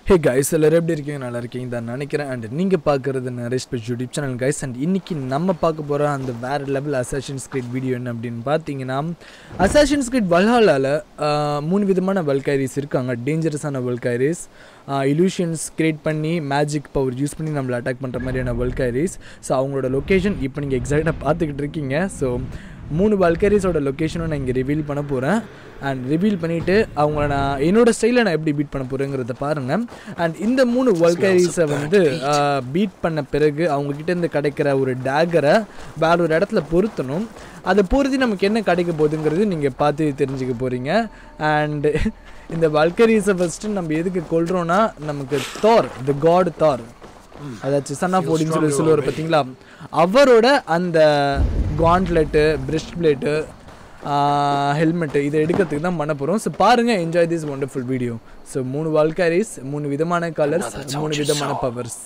Hey guys எல்லாரும் எப்படி இருக்கீங்க நல்லா இருக்கீங்க தான் நினைக்கிறேன் அண்ட் நீங்கள் பார்க்குறது நரேஷ் பெட் யூடியூப் சேனல் கைஸ் அண்ட் இன்னைக்கு நம்ம பார்க்க போகிற அந்த வேறு லெவல் அசாஷன் ஸ்கிரிட் வீடியோ என்ன அப்படின்னு பார்த்தீங்கன்னா அசாஷன் ஸ்கிரிட் வல்ஹாலாவில் மூணு விதமான வல்கைரிஸ் இருக்காங்க டேஞ்சரஸான வல்கைரிஸ் இலூஷன்ஸ் கிரியேட் பண்ணி மேஜிக் பவர் யூஸ் பண்ணி நம்மளை அட்டாக் பண்ணுற மாதிரியான வல்கைரிஸ் ஸோ அவங்களோட லொக்கேஷன் இப்போ நீங்கள் எக்ஸாக்டாக பார்த்துக்கிட்டு இருக்கீங்க ஸோ மூணு வல்கரிஸோட லொக்கேஷனும் நான் இங்கே ரிவீல் பண்ண போகிறேன் அண்ட் ரிவீல் பண்ணிவிட்டு அவங்கள நான் என்னோட ஸ்டைலில் நான் எப்படி பீட் பண்ண போகிறேங்கிறத பாருங்கள் அண்ட் இந்த மூணு வல்கரிஸை வந்து பீட் பண்ண பிறகு அவங்கக்கிட்ட இருந்து கிடைக்கிற ஒரு டேகரை வேற ஒரு இடத்துல பொருத்தணும் அதை பொருத்தி நமக்கு என்ன கிடைக்க போகுதுங்கிறது நீங்கள் பார்த்து தெரிஞ்சுக்க போகிறீங்க அண்டு இந்த வல்கரிஸை ஃபஸ்ட்டு நம்ம எதுக்கு கொள்கிறோன்னா நமக்கு தார் த காட் தார் அதாச்சும் சன் ஆஃப் ஓடின்னு சொல்லி சொல்லுவார் பார்த்தீங்களா அவரோட அந்த காண்ட்லெட்டு பிரெஸ்ட் பிளேட்டு ஹெல்மெட்டு இதை எடுக்கிறதுக்கு தான் பண்ண போகிறோம் ஸோ பாருங்கள் enjoy this wonderful video so மூணு வால்காரிஸ் மூணு விதமான கலர்ஸ் மூணு விதமான powers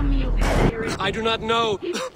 I do not know.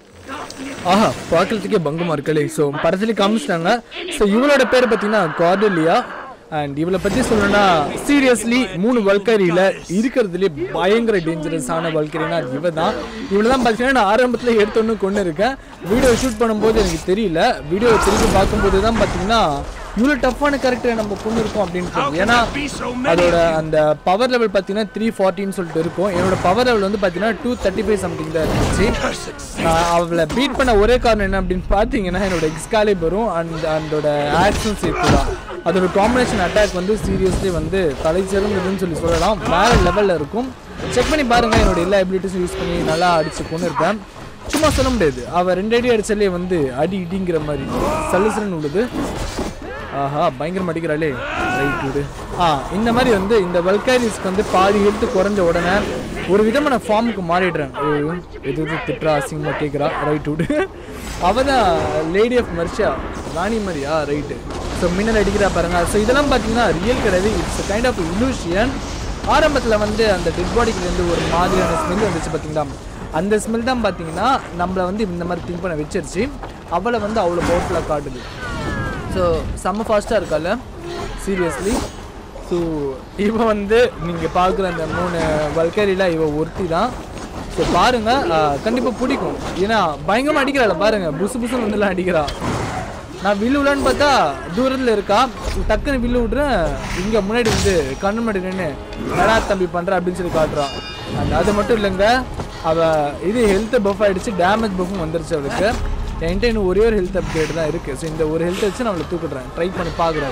ஆஹா பார்க்கறதுக்கே பங்கமாக இருக்கலே ஸோ படத்துல காமிச்சிட்டாங்க ஸோ இவளோட பேர் பார்த்தீங்கன்னா கார்டலியா அண்ட் இவளை பற்றி சொல்லணும்னா சீரியஸ்லி மூணு வல்கரியில் இருக்கிறதுலே பயங்கர டேஞ்சரஸான வல்கரினா இவ தான் இவளை தான் பார்த்தீங்கன்னா நான் ஆரம்பத்தில் எடுத்தோன்னு கொண்டு இருக்கேன் வீடியோ ஷூட் பண்ணும்போது எனக்கு தெரியல வீடியோ திருப்பி பார்க்கும்போது தான் பார்த்தீங்கன்னா இவ்வளோ டஃப்பான கேரக்டரை நம்ம கொண்டு இருக்கோம் அப்படின்னு தோணுது ஏன்னா அதோட அந்த பவர் லெவல் பார்த்தீங்கன்னா த்ரீ ஃபார்ட்டின்னு சொல்லிட்டு இருக்கும் என்னோட பவர் லெவல் வந்து பார்த்தீங்கன்னா டூ தேர்ட்டி ஃபைவ் சம்திங் தான் இருந்துச்சு நான் அவளை பீட் பண்ண ஒரே காரணம் என்ன அப்படின்னு பார்த்தீங்கன்னா என்னோட எக்ஸ்காலிபரும் அண்ட் அதோட ஆக்ஷன் சேர்த்து தான் அதோட காம்பினேஷன் அட்டாக் வந்து சீரியஸ்லி வந்து தலை சிறந்ததுன்னு சொல்லி சொல்லலாம் வேற லெவலில் இருக்கும் செக் பண்ணி பாருங்க என்னோட எல்லா எபிலிட்டிஸும் யூஸ் பண்ணி நல்லா அடிச்சு கொண்டு இருப்பேன் சும்மா சொல்ல முடியாது அவள் ரெண்டு அடி அடிச்சாலே வந்து அடி இடிங்கிற மாதிரி சலுசலன்னு உள்ளது ஆஹா பயங்கரம் அடிக்கிறாளே ரைட் விடு ஆ இந்த மாதிரி வந்து இந்த வல்காரிஸ்க்கு வந்து பாதி ஹெல்த் குறைஞ்ச உடனே ஒரு விதமான ஃபார்முக்கு மாறிடுறேன் ஐயோ, எது எது திட்டுறா அசிங்கமாக கேட்குறா ரைட் விடு அவ தான் லேடி ஆஃப் மர்ஷா ராணி மாதிரியா ரைட்டு ஸோ மின்னல் அடிக்கிறா பாருங்க ஸோ இதெல்லாம் பார்த்தீங்கன்னா ரியல் கிடையாது இட்ஸ் கைண்ட் ஆஃப் illusion ஆரம்பத்தில் வந்து அந்த டெட் பாடிக்குலேருந்து ஒரு மாதிரியான ஸ்மெல் வந்துச்சு பார்த்தீங்களா அந்த ஸ்மெல் தான் பார்த்தீங்கன்னா நம்மளை வந்து இந்த மாதிரி திங்க் பண்ண வச்சிருச்சு அவளை வந்து அவ்வளோ பவர்ஃபுல்லாக காட்டுது ஸோ செம்ம ஃபாஸ்ட்டாக இருக்கால சீரியஸ்லி ஸோ இவ வந்து நீங்கள் பார்க்குற அந்த மூணு வல்கரியில் இவ ஒருத்தி தான் ஸோ பாருங்கள் கண்டிப்பாக பிடிக்கும் ஏன்னா பயங்கரமாக அடிக்கிறாள் பாருங்கள் புசு புசுன்னு வந்துலாம் அடிக்கிறா நான் வில்லு விழான்னு பார்த்தா தூரத்தில் இருக்கா டக்குன்னு வில்லு விட்றேன் இங்கே முன்னாடி வந்து கண்ணு முன்னாடி நின்று நடா தம்பி பண்ணுற அப்படின்னு சொல்லி காட்டுறான் and அது மட்டும் இல்லைங்க அவள் இது ஹெல்த் பஃப் ஆகிடுச்சு டேமேஜ் பஃப்பும் வந்துருச்சு அவளுக்கு என்கிட்ட இன்னும் ஒரே ஒரு ஹெல்த் அப்டேட் தான் இருக்குது ஸோ இந்த ஒரு ஹெல்த் வச்சு நான் அவளை தூக்கிடுறேன் ட்ரை பண்ணி பார்க்குறேன்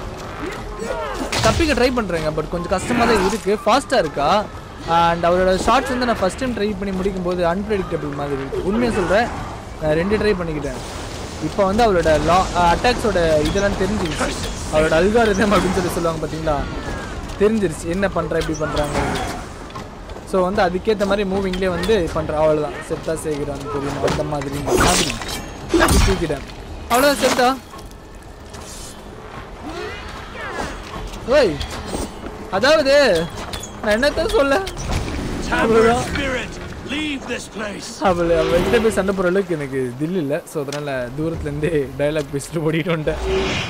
தப்பிக்க ட்ரை பண்ணுறேங்க பட் கொஞ்சம் கஷ்டமாக தான் இருக்குது ஃபாஸ்ட்டாக இருக்கா அண்ட் அவரோட ஷார்ட்ஸ் வந்து நான் ஃபஸ்ட் டைம் ட்ரை பண்ணி முடிக்கும் போது அன்பிரடிக்டபிள் மாதிரி இருக்கு உண்மையாக சொல்கிறேன் நான் ரெண்டு ட்ரை பண்ணிக்கிட்டேன் இப்போ வந்து அவளோட லா அட்டாக்ஸோட இதெல்லாம் தெரிஞ்சிருச்சு அவளோட அல்காரிதம் அப்படின்னு சொல்லி சொல்லுவாங்க பார்த்தீங்களா தெரிஞ்சிருச்சு என்ன பண்ணுறா எப்படி பண்ணுறாங்க ஸோ வந்து அதுக்கேற்ற மாதிரி மூவிங்லேயே வந்து பண்ணுற அவ்வளோதான் செத்தா சேகிறான் தெரியும் அந்த மாதிரி மாதிரி தூக்கிட்டேன் அவ்வளோதான் செத்தா ஓய் அதாவது நான் என்னத்தான் சொல்ல Tamper spirit, leave this place. அவள் அவள்கிட்ட போய் சண்டை போகிற அளவுக்கு எனக்கு தில் இல்லை ஸோ அதனால் தூரத்துலேருந்தே டயலாக் பேசிட்டு ஓடிட்டு வந்துட்டேன்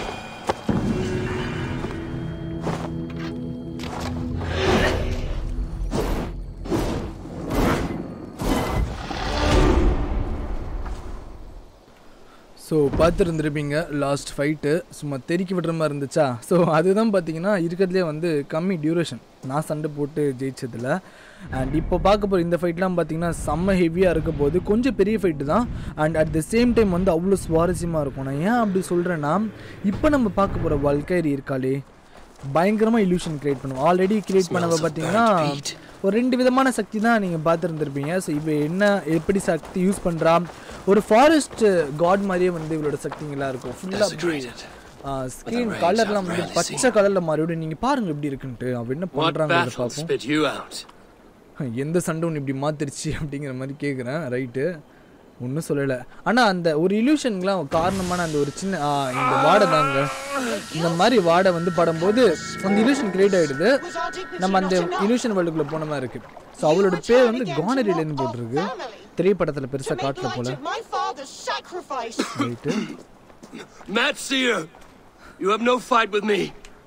ஸோ பார்த்துருந்துருப்பீங்க லாஸ்ட் ஃபைட்டு சும்மா தெறிக்கி விடுற மாதிரி இருந்துச்சா ஸோ அதுதான் பார்த்தீங்கன்னா இருக்கிறதுலே வந்து கம்மி டியூரேஷன் நான் சண்டை போட்டு ஜெயிச்சதில் அண்ட் இப்போ பார்க்க போகிற இந்த ஃபைட்லாம் பார்த்தீங்கன்னா செம்ம ஹெவியாக இருக்க போது கொஞ்சம் பெரிய ஃபைட்டு தான் and at the same time வந்து அவ்வளோ சுவாரஸ்யமாக இருக்கும் நான் ஏன் அப்படி சொல்கிறேன்னா இப்போ நம்ம பார்க்க போகிற வல்கைரி இருக்காளே பயங்கரமாக illusion கிரியேட் பண்ணுவோம் ஆல்ரெடி கிரியேட் பண்ணவ பார்த்தீங்கன்னா ஒரு ரெண்டு விதமான சக்தி தான் நீங்கள் பார்த்துருந்துருப்பீங்க ஸோ இவ என்ன எப்படி சக்தி யூஸ் பண்ணுறா ஒரு ஃபாரஸ்ட் காட் மாதிரியே வந்து இவளோட சக்திங்களாக இருக்கும் ஃபுல்லாக அப்படியே ஸ்க்ரீன் கலர்லாம் வந்து பச்சை கலரில் மாறிவிடும் நீங்கள் பாருங்க எப்படி இருக்குன்ட்டு அவ என்ன What பண்ணுறாங்க battle பார்ப்போம் spit you out? எந்த சண்டை ஒன்று இப்படி மாத்திருச்சு அப்படிங்கிற மாதிரி கேட்குறேன் ரைட்டு ஒன்றும் சொல்லலை ஆனால் அந்த ஒரு இல்யூஷனுக்குலாம் காரணமான அந்த ஒரு சின்ன ஆ, இந்த வாடை தாங்க இந்த மாதிரி வாடை வந்து படும்போது அந்த இல்யூஷன் கிரியேட் ஆகிடுது நம்ம அந்த இல்யூஷன் வேர்ல்டுக்குள்ளே போன மாதிரி இருக்கு ஸோ அவளோட பேர் வந்து கானரிலேன்னு போட்டிருக்கு திரைப்படத்தில் பெருசாக காட்டல போல My father's sacrifice. Right Matt Seer, you have no fight with me.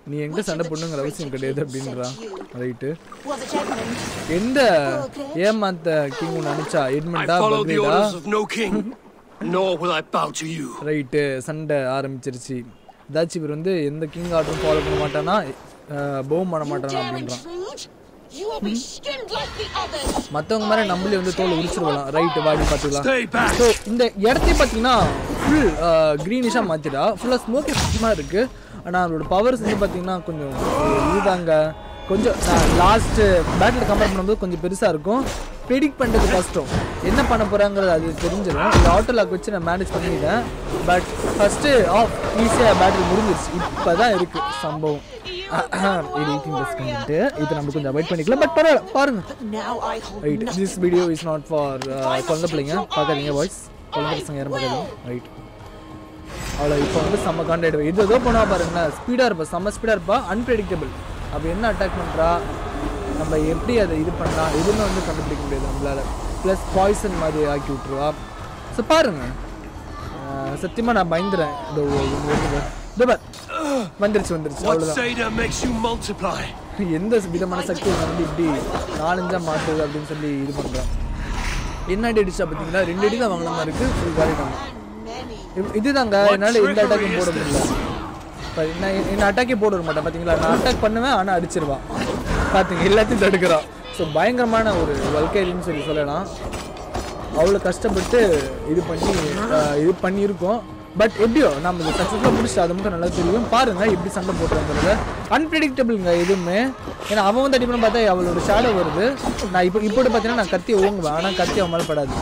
நீ எங்க சண்டை போடணுங்கிற அவசியம் கிடையாது அப்படின்றான் ரைட்டு Was it Edmund? எந்த ஏமாத்த கிங் நினைச்சா I எட்மண்டா follow the பக்ரீடா orders of no king, nor will I bow to you. Right சண்டை ஆரம்பிச்சிருச்சு தாச்சி இவர் வந்து எந்த கிங் ஆர்டரும் ஃபாலோ பண்ண மாட்டானா பவும் பண்ண You மாட்டானா dare அப்படின்றான் intrude? You will be skinned like the others. மற்றவங்க மாதிரி நம்மளே வந்து தோலை உரிச்சிருவலாம் ரைட்டு வாடி பார்த்துக்கலாம் Stay back. ஸோ இந்த இடத்தையும் பார்த்தீங்கன்னா ஃபுல் க்ரீனிஷாக மாற்றிடா ஃபுல்லாக ஸ்மோக்கி சுத்தமாக இருக்குது ஆனால் அவரோட பவர்ஸ் வந்து பார்த்தீங்கன்னா கொஞ்சம் இதுதாங்க கொஞ்சம் லாஸ்ட்டு பேட்டில் கம்பேர் பண்ணும்போது கொஞ்சம் பெருசாக இருக்கும் ப்ரெடிக்ட் பண்ணுறது கஷ்டம் என்ன பண்ண போகிறாங்கிறது அது தெரிஞ்சிடும் இந்த ஆட்டோ லாக் வச்சு நான் மேனேஜ் பண்ணிட்டேன் பட் ஃபஸ்ட்டு ஆஃப் ஈஸியாக பேட்டில் முடிஞ்சிருச்சு இப்போ தான் இருக்குது சம்பவம் இது எயிட்டீன் ப்ளஸ் கண்டிட்டு இது நம்ம கொஞ்சம் அவாய்ட் பண்ணிக்கலாம் பட் பரவாயில்ல பாருங்கள் Now I hold right this video is not for குழந்தை பிள்ளைங்க பார்க்காதீங்க வாய்ஸ் குழந்தை பசங்க யாரும் பார்க்காதீங்க ரைட் அவ்வளோ இப்போ வந்து செம்ம காண்டாயிடுவேன் இது ஏதோ பண்ணுவா பாருங்களேன் ஸ்பீடாக இருப்பா செம்ம ஸ்பீடாக இருப்பா அன்பிரடிக்டபிள் அப்போ என்ன அட்டாக் பண்ணுறா நம்ம எப்படி அதை இது பண்ணலாம் எதுவுமே வந்து கண்டுபிடிக்க முடியாது நம்மளால ப்ளஸ் பாய்சன் மாதிரி ஆக்கி விட்ருவா ஸோ பாருங்க சத்தியமாக நான் பயந்துறேன் இதோ இவங்க வருது. இதோ பார். வந்துருச்சு வந்துருச்சு What அவ்வளோதான் Seder makes you multiply? எந்த விதமான சக்தி வந்து இப்படி நாலஞ்சா மாற்றுது அப்படின்னு சொல்லி இது பண்ணுறான் என்ன அடி அடிச்சா பார்த்தீங்களா ரெண்டு அடி தான் வாங்கின மாதிரி இருக்கு ஃபுல் காலிட்டாங்க many. இதுதாங்க என்னால் எந்த அட்டாக்கும் போட முடியல இப்போ நான் என்ன அட்டாக்கே போட விட மாட்டேன் பார்த்தீங்களா நான் அட்டாக் பண்ணுவேன் ஆனால் அடிச்சிருவான் பார்த்தீங்க எல்லாத்தையும் தடுக்கிறான் ஸோ பயங்கரமான ஒரு வல்கேரின்னு சொல்லி சொல்லலாம் அவ்வளோ கஷ்டப்பட்டு இது பண்ணி அஹ், இது பண்ணியிருக்கோம் பட் எப்படியோ நம்ம இது சக்ஸஸ்ஃபுல்லாக முடிச்சுட்டு அது மட்டும் நல்லா தெரியும் பாருங்க எப்படி சண்டை போட்டுறாங்கிறத அன்பிரடிக்டபிள்ங்க எதுவுமே ஏன்னா அவன் வந்து அடிப்பணும் பார்த்தா அவளோட ஷேடோ வருது நான் இப்போ இப்போ பார்த்தீங்கன்னா நான் கத்தி ஓங்குவேன் ஆனால் கத்தி அவன் மேலே படாது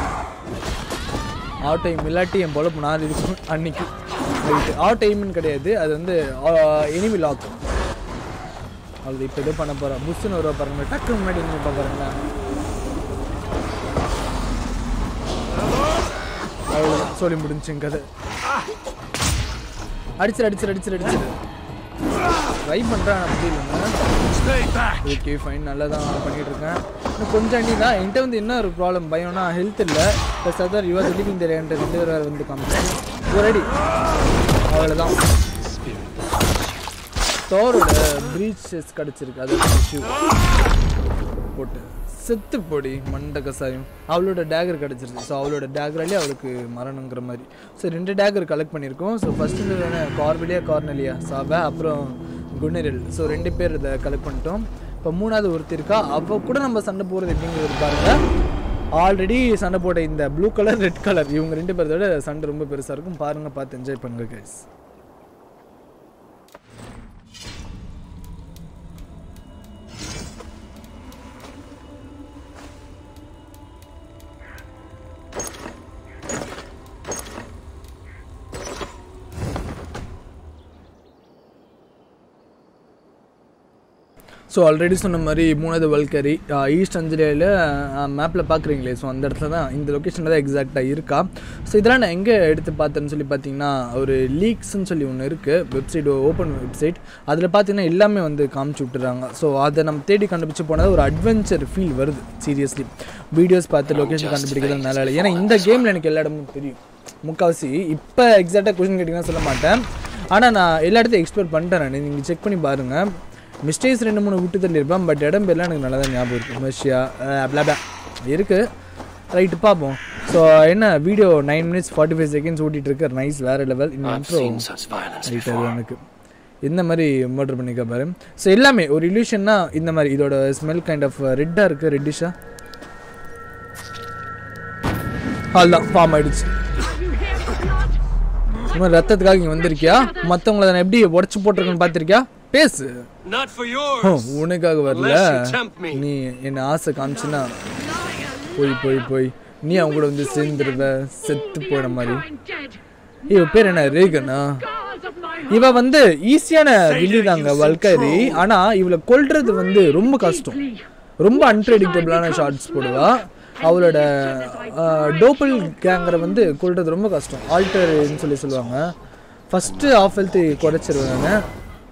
ஆட் டைம் இல்லாட்டி என் பொழப்பு நான் இருக்கும் அன்னைக்கு ரைட்டு ஆட் டைம்னு கிடையாது அது வந்து எனிமி லாக் அது இப்போ இது பண்ண போகிறேன் புஷ்ஷுன்னு வருவா பாருங்க டக்கு முன்னாடி என்ன பாருங்க அவ்வளோதான் சொல்லி முடிஞ்சுங்க கதை அடிச்சிரு அடிச்சிரு அடிச்சிரு அடிச்சிரு ட்ரை பண்ணுறேன் அப்படி இல்லைங்க Stay back. ஓகே ஃபைன் நல்லா தான் பண்ணிட்டு இருக்கேன் இன்னும் கொஞ்சம் அண்ணி தான் என்கிட்ட வந்து என்ன ஒரு ப்ராப்ளம் பயம்னா ஹெல்த் இல்லை ப்ளஸ் அதான் யுவர் லிவிங் தெரிய ரெண்டு பேர் வேறு வந்து காமிச்சேன் ஒரு அடி அவ்வளோதான் தோரோட ப்ரீச்சஸ் கிடச்சிருக்கு அது issue. போட்டு செத்து போடி மண்ட கசாயம் அவளோட டேகர் கிடச்சிருச்சு ஸோ அவளோட டேகராலே அவளுக்கு மரணங்கிற மாதிரி ஸோ ரெண்டு டேகர் கலெக்ட் பண்ணியிருக்கோம் ஸோ ஃபஸ்ட்டு கார்விலியா கார்னலியா சாபா அப்புறம் குணரில் ஸோ ரெண்டு பேர் இதை கலெக்ட் பண்ணிட்டோம் இப்போ மூணாவது ஒருத்தர் இருக்கா அவ கூட நம்ம சண்டை போகிறது எப்படிங்கிறது பாருங்க ஆல்ரெடி சண்டை போட்ட இந்த ப்ளூ கலர் ரெட் கலர் இவங்க ரெண்டு பேர்தோட சண்டை ரொம்ப பெருசாக இருக்கும் பாருங்க பார்த்து என்ஜாய் பண்ணுங்க கைஸ் ஸோ ஆல்ரெடி சொன்ன மாதிரி மூணாவது வல்கரி ஈஸ்ட் அஞ்சலியில் மேப்பில் பார்க்குறீங்களே ஸோ அந்த இடத்துல தான் இந்த லொக்கேஷனில் தான் எக்ஸாக்டாக இருக்கா ஸோ இதெல்லாம் நான் எங்கே எடுத்து பார்த்தேன்னு சொல்லி பார்த்தீங்கன்னா ஒரு லீக்ஸ்னு சொல்லி ஒன்று இருக்குது வெப்சைட் ஓப்பன் வெப்சைட் அதில் பார்த்தீங்கன்னா எல்லாமே வந்து காமிச்சு விட்டுறாங்க ஸோ அதை நம்ம தேடி கண்டுபிடிச்சு போனது ஒரு அட்வென்ச்சர் ஃபீல் வருது சீரியஸ்லி வீடியோஸ் பார்த்து லொக்கேஷன் கண்டுபிடிக்கிறது நல்லா இல்லை ஏன்னா இந்த கேமில் எனக்கு எல்லா இடமும் தெரியும் முக்கால்வாசி இப்போ எக்ஸாக்டாக கொஷின் கேட்டிங்கன்னா சொல்ல மாட்டேன் ஆனால் நான் எல்லா இடத்தையும் எக்ஸ்ப்ளோர் பண்ணிட்டேன் நான் நீங்கள் செக் பண்ணி பாருங்கள் மிஸ்டேக்ஸ் ரெண்டு மூணு விட்டு தள்ளி இருப்பேன் பட் இடம் பேர்லாம் எனக்கு நல்லா தான் ஞாபகம் இருக்குது மர்ஷியா பிளாபா இருக்குது ரைட்டு பார்ப்போம் ஸோ என்ன video nine minutes forty five seconds ஓட்டிகிட்டு இருக்கு நைஸ் வேறு லெவல் இந்த I've intro seen such violence right அது before. எனக்கு இந்த மாதிரி மர்டர் பண்ணிக்க பாரு ஸோ எல்லாமே ஒரு இல்யூஷன்னா இந்த மாதிரி இதோட ஸ்மெல் கைண்ட் ஆஃப் ரெட்டாக இருக்குது ரெட்டிஷாக அதுதான் ஃபார்ம் ஆயிடுச்சு இன்னும் ரத்தத்துக்காக இங்கே வந்திருக்கியா மற்றவங்கள நான் எப்படி உடச்சி போட்டிருக்கேன்னு பார்த்துருக்கியா பேசு Not for ஓ, yours. உனக்காக வரல Unless you tempt me. நீ என்ன ஆசை காமிச்சுன்னா போய் போய் போய் நீ அவங்க கூட வந்து சேர்ந்துருவ செத்து போயிட மாதிரி இவ பேர் என்ன ரேகனா இவ வந்து ஈஸியான வில்லி தாங்க வல்கரி ஆனா இவளை கொல்றது வந்து ரொம்ப கஷ்டம் ரொம்ப அன்பிரடிக்டபிளான ஷார்ட்ஸ் போடுவா அவளோட டோப்பிள் கேங்கரை வந்து கொல்றது ரொம்ப கஷ்டம் ஆல்டர்னு சொல்லி சொல்லுவாங்க ஃபஸ்ட்டு ஆஃப் ஹெல்த் குறைச்சிருவேன் நான்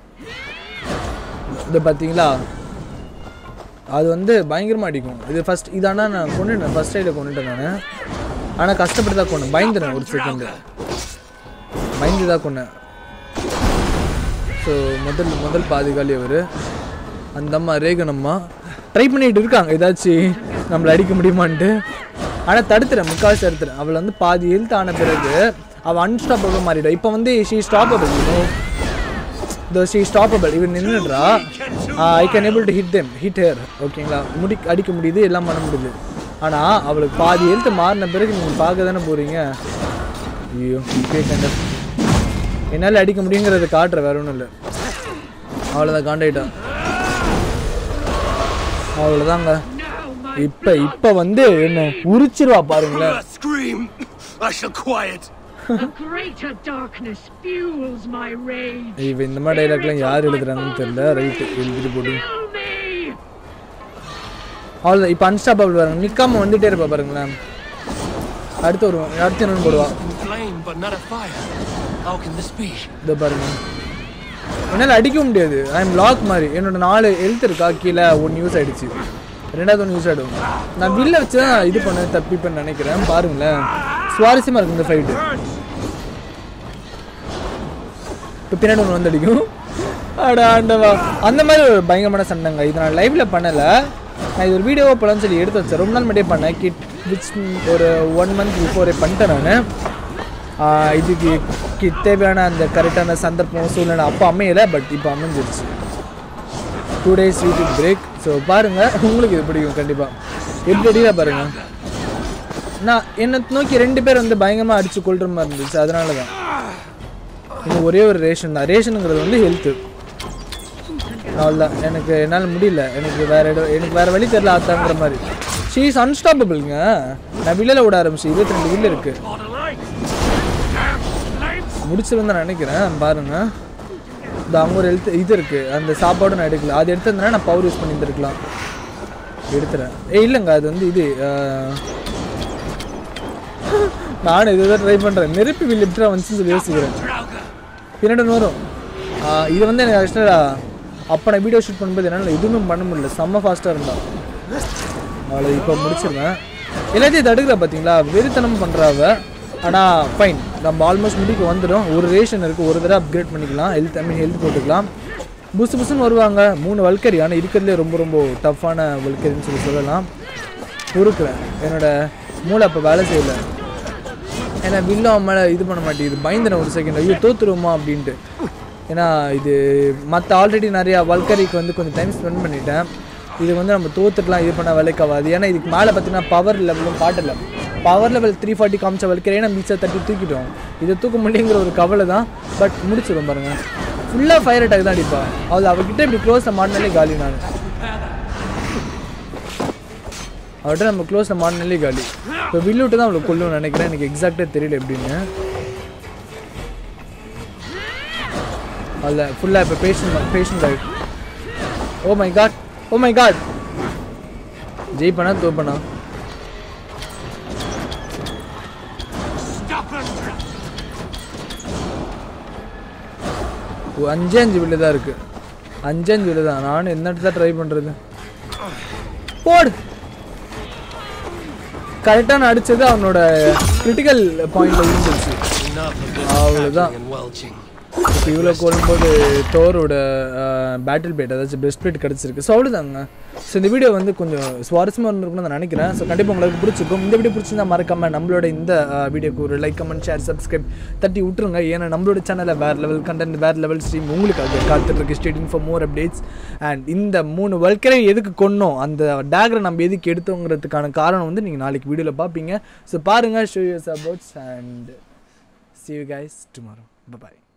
இது பார்த்தீங்களா அது வந்து பயங்கரமாக அடிக்கும் இது ஃபஸ்ட் இதானா நான் கொண்டுட்டேன் ஃபஸ்ட் டைடில் கொண்டுட்டேன் நான் ஆனால் கஷ்டப்பட்டு தான் கொண்டேன் பயந்துட்டேன் ஒரு செகண்டு பயந்து தான் கொண்டேன் ஸோ முதல் முதல் பாதுகாலி அவர் அந்த அம்மா ரேகன் அம்மா ட்ரை பண்ணிட்டு இருக்காங்க ஏதாச்சும் நம்மளை அடிக்க முடியுமான்ட்டு ஆனால் தடுத்துறேன் முக்கால்வாசி தடுத்துறேன் அவளை வந்து பாதி ஹெல்த் ஆன பிறகு அவள் அன்ஸ்டாப்பபிள் மாறிடும் இப்போ வந்து ஷீ ஸ்டாப்பபிள் இந்த ஷீ ஸ்டாப்பபிள் இவன் நின்றுடுறா I can able to hit them hit her ஓகேங்களா முடி அடிக்க முடியுது எல்லாம் பண்ண முடியுது ஆனால் அவளுக்கு பாதி ஹெல்த் மாறின பிறகு நீங்கள் பார்க்க தானே போகிறீங்க ஐயோ இப்பயே கண்ட என்னால் அடிக்க முடியுங்கிறத காட்டுற வேற ஒன்றும் இல்லை அவ்வளோதான் காண்டாயிட்டான் அவ்வளோதாங்க இப்போ இப்போ வந்து என்ன உரிச்சிருவா பாருங்களேன் Uh, scream! I shall quiet. A greater darkness fuels my rage. இப்போ இந்த மாதிரி டைலாக்லாம் யார் எழுதுறாங்கன்னு தெரியல ரைட்டு எழுதிட்டு போட்டு Kill me! அவ்வளோதான் இப்போ அன்ஸ்டாப்பபிள் பாருங்க நிற்காம வந்துட்டே இருப்பா பாருங்களேன் அடுத்து வருவோம் அடுத்து என்னன்னு போடுவா Flame, but not a fire. How can this be? இதை பாருங்க என்னால் அடிக்க முடியாது ஐ எம் லாக் மாதிரி என்னோட நாலு எழுத்து இருக்கா கீழே ஒன்று யூஸ் ஆயிடுச்சு ரெண்டாவது ஒன்று யூஸ் ஆகிடும் நான் வில்ல வச்சு தான் இது பண்ண தப்பிப்பேன்னு நினைக்கிறேன் பாருங்களேன் சுவாரஸ்யமாக இருக்கும் இந்த ஃபைட்டு இப்போ பின்னாடி ஒன்று வந்து அடிக்கும் அடா ஆண்டவா அந்த மாதிரி ஒரு பயங்கரமான சண்டைங்க இது நான் லைவ்ல பண்ணலை நான் இது ஒரு வீடியோவாக போலான்னு சொல்லி எடுத்து வச்சேன் ரொம்ப நாள் முன்னாடியே பண்ணேன் கிட் விச் ஒரு ஒன் மந்த் பிஃபோரே பண்ணிட்டேன் நான் ஆஹ் இதுக்கு கி- தேவையான அந்த கரெக்டான சந்தர்ப்பம் சூழ்நிலை அப்போ அமையலை பட் இப்போ அமைஞ்சிருச்சு two days YouTube break so பாருங்கள் உங்களுக்கு இது பிடிக்கும் கண்டிப்பாக எப்படி அடியில் பாருங்கள் நான் என்னை நோக்கி ரெண்டு பேர் வந்து பயங்கரமாக அடித்து கொள்கிற மாதிரி இருந்துச்சு அதனால தான் இன்னும் ஒரே ஒரு ரேஷன் தான் ரேஷனுங்கிறது வந்து ஹெல்த்து அவ்வளோதான் எனக்கு என்னால் முடியல எனக்கு வேற இடம் எனக்கு வேற வழி தெரியல ஆத்தாங்கிற மாதிரி ஷீ இஸ் அன்ஸ்டாப்பபிள்ங்க நான் வில்லில் விட ஆரம்பிச்சு இருபத்தி ரெண்டு வில்லு இருக்கு All the light! Damn flames! முடிச்சிருந்தேன் நான் நினைக்கிறேன் பாருங்க இந்த அவங்க ஒரு எழுத்து இது இருக்கு அந்த சாப்பாடும் நான் எடுக்கல அது எடுத்திருந்தேன்னா நான் பவர் யூஸ் பண்ணியிருந்துருக்கலாம் எடுத்துறேன் ஏய் இல்லைங்க அது வந்து இது ஆஹ், நானும் இதுதான் ட்ரை பண்ணுறேன் நெருப்பு வில் எப்படி வந்துச்சுன்னு சொல்லி யோசிக்கிறேன் Drauga! பின்னாடி ஒன்று வரும் ஆஹ் இது வந்து எனக்கு ஆக்சுவலாக அப்போ நான் வீடியோ ஷூட் பண்ணும்போது என்னால் எதுவுமே பண்ண முடியல செம்ம ஃபாஸ்ட்டாக இருந்தான் அவளை இப்போ முடிச்சிருவேன் எல்லாத்தையும் தடுக்கல பார்த்தீங்களா வெறித்தனம் பண்ணுறாவ ஆனால் ஃபைன் நம்ம ஆல்மோஸ்ட் முடிக்க வந்துடும் ஒரு ரேஷன் இருக்குது ஒரு தடவை அப்கிரேட் பண்ணிக்கலாம் ஹெல்த் ஐ மீன் ஹெல்த் போட்டுக்கலாம் புசு புசுன்னு வருவாங்க மூணு வல்கரி ஆனால் இருக்கிறதுலே ரொம்ப ரொம்ப டஃப்பான வல்கரின்னு சொல்லி சொல்லலாம் பொறுக்கிறேன் என்னோட மூளை அப்போ வேலை செய்யலை ஏன்னா வில்லோ அவன் மேலே இது பண்ண மாட்டேங்குது பயந்தன ஒரு செகண்ட் ஐயோ தோத்துருவோமா அப்படின்ட்டு ஏன்னா இது மற்ற ஆல்ரெடி நிறையா வல்கரிக்கு வந்து கொஞ்சம் டைம் ஸ்பெண்ட் பண்ணிட்டேன் இது வந்து நம்ம தோத்துட்டுலாம் இது பண்ண வேலைக்காகாது ஏன்னா இதுக்கு மேலே பார்த்தீங்கன்னா பவர் லெவலும் காட்டல பவர் லெவல் த்ரீ ஃபார்ட்டி காமிச்ச வல்கரியே நம்ம மிச்சம் தட்டி தூக்கிட்டோம் இதை தூக்க முடியுங்கிற ஒரு கவலை தான் பட் முடிச்சிடும் பாருங்க ஃபுல்லாக ஃபயர் அட்டாக் தான் அடிப்பா அவள் அவகிட்ட இப்படி க்ளோஸில் மாட்டினாலே காலி நான் அவர்கிட்ட நம்ம க்ளோஸில் மாட்டினாலே காலி இப்போ வில்லு விட்டு தான் அவளை கொல்லுன்னு நினைக்கிறேன் எனக்கு எக்ஸாக்டாக தெரியல எப்படின்னு அதில் ஃபுல்லாக இப்போ பேஷண்ட் பேஷண்ட் ஆகிட்டு oh my god oh my god ஜெயிப்பனா தோப்பனா Stop it! ஓ, அஞ்சே அஞ்சு வில்லு தான் இருக்கு அஞ்சு அஞ்சு வில்லு தான் நானும் என்ன தான் ட்ரை பண்ணுறது போடு கரெக்டாக நான் அடிச்சது அவனோட கிரிட்டிக்கல் பாயிண்ட்ல இருந்துச்சு Enough of this அவ்வளவுதான். cackling and welching. இப்போ இவ்வளோ கொள்ளும்போது தோரோட பேட்டில் பிளேட் அதாச்சும் பெஸ்ட் பிளேட் கிடச்சிருக்கு ஸோ அவ்வளோதாங்க ஸோ இந்த வீடியோ வந்து கொஞ்சம் சுவாரஸ்யமாக இருந்திருக்கும்னு நான் நினைக்கிறேன் ஸோ கண்டிப்பாக உங்களுக்கு பிடிச்சிருக்கும் இந்த வீடியோ பிடிச்சிருந்தா மறக்காம நம்மளோட இந்த வீடியோக்கு ஒரு லைக் கமெண்ட் ஷேர் சப்ஸ்கிரைப் தட்டி விட்டுருங்க ஏன்னா நம்மளோட சேனலில் வேறு லெவல் கண்டென்ட் வேறு லெவல் ஸ்ட்ரீம் உங்களுக்காக காத்துட்ருக்கு stating for more updates and இந்த மூணு வல்கரை எதுக்கு கொன்னோம் அந்த டேகரை நம்ம எதுக்கு எடுத்தோங்கிறதுக்கான காரணம் வந்து நீங்கள் நாளைக்கு வீடியோவில் பார்ப்பீங்க ஸோ பாருங்கள் show use abouts and see you guys tomorrow bye bye